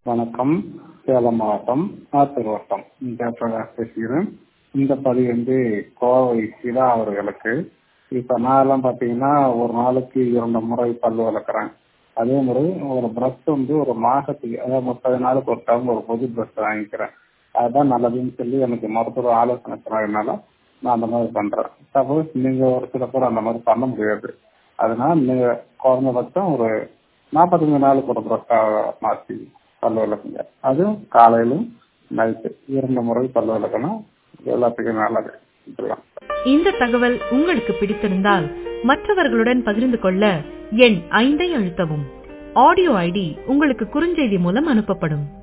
வணக்கம் சேலம் மாவட்டம் ஆத்தூர் வட்டம் ஜெயபிரகாஷ் பேசுகிறேன் இந்த பதிவு வந்து கோவை சிவா அவர்களுக்கு இப்போ நான் எல்லாம் பார்த்தீங்கன்னா ஒரு நாளைக்கு இரண்டு முறை பல் விளக்குறேன் அதே மாதிரி ஒரு ப்ரஷ் வந்து ஒரு மாசத்துக்கு அதாவது முப்பது நாளுக்கு ஒரு டைம் ஒரு புது ப்ரஷ் வாங்கிக்கிறேன் அதுதான் நல்லதுன்னு சொல்லி எனக்கு மருத்துவர் ஆலோசனை சொன்னதுனால நான் அந்த மாதிரி பண்றேன் சப்போஸ் நீங்க ஒரு சில பேர் அந்த மாதிரி பண்ண முடியாது அதனால நீங்க குறைஞ்சபட்சம் ஒரு நாற்பத்தஞ்சு நாளுக்கு ஒரு ப்ரஷ்ஷாக மாற்றி பல் விளக்குங்க அதுவும் காலையிலும் நைட்டு இரண்டு முறை பல் விளக்கணும் எல்லாத்துக்கும் நல்லது இதெல்லாம் இந்த தகவல் உங்களுக்கு பிடித்திருந்தால் மற்றவர்களுடன் பகிர்ந்து கொள்ள எண் ஐந்தை அழுத்தவும் ஆடியோ ஐடி உங்களுக்கு குறுஞ்செய்தி மூலம் அனுப்பப்படும்